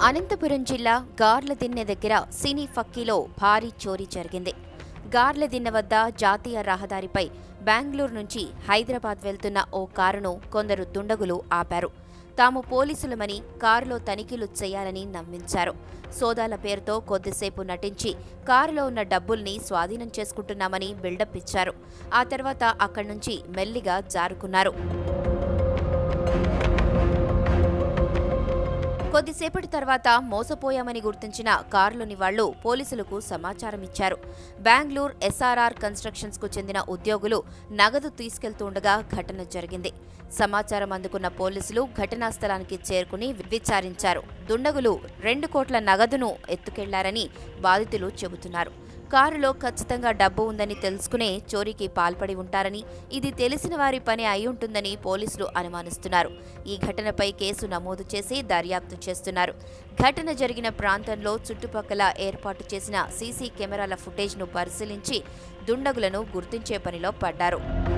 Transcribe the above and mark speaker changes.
Speaker 1: అనంతపురం జిల్లా గార్లదిన్నె దగ్గర సినీ ఫక్కీలో భారీ చోరీ జరిగింది గార్లదిన్నె వద్ద జాతీయ రహదారిపై బెంగళూరు నుంచి హైదరాబాద్ వెళ్తున్న ఓ కారును కొందరు దుండగులు ఆపారు తాము పోలీసులమని కారులో తనిఖీలు చేయాలని నమ్మించారు సోదాల పేరుతో కొద్దిసేపు నటించి కారులో ఉన్న డబ్బుల్ని స్వాధీనం చేసుకుంటున్నామని బిల్డప్ ఇచ్చారు ఆ తర్వాత అక్కడి నుంచి మెల్లిగా జారుకున్నారు కొద్దిసేపటి తర్వాత మోసపోయామని గుర్తించిన కారులోని వాళ్లు పోలీసులకు సమాచారం ఇచ్చారు బెంగళూరు ఎస్ఆర్ఆర్ కన్స్ట్రక్షన్స్ కు చెందిన ఉద్యోగులు నగదు తీసుకెళ్తుండగా ఘటన జరిగింది సమాచారం అందుకున్న పోలీసులు ఘటనా స్థలానికి చేరుకుని విచారించారు దుండగులు రెండు కోట్ల నగదును ఎత్తుకెళ్లారని బాధితులు చెబుతున్నారు కారులో ఖచ్చితంగా డబ్బు ఉందని తెలుసుకునే చోరీకి పాల్పడి ఉంటారని ఇది తెలిసిన వారి పని అయి ఉంటుందని పోలీసులు అనుమానిస్తున్నారు ఈ ఘటనపై కేసు నమోదు చేసి దర్యాప్తు చేస్తున్నారు ఘటన జరిగిన ప్రాంతంలో చుట్టుపక్కల ఏర్పాటు చేసిన సీసీ కెమెరాల ఫుటేజ్ను పరిశీలించి దుండగులను గుర్తించే పనిలో పడ్డారు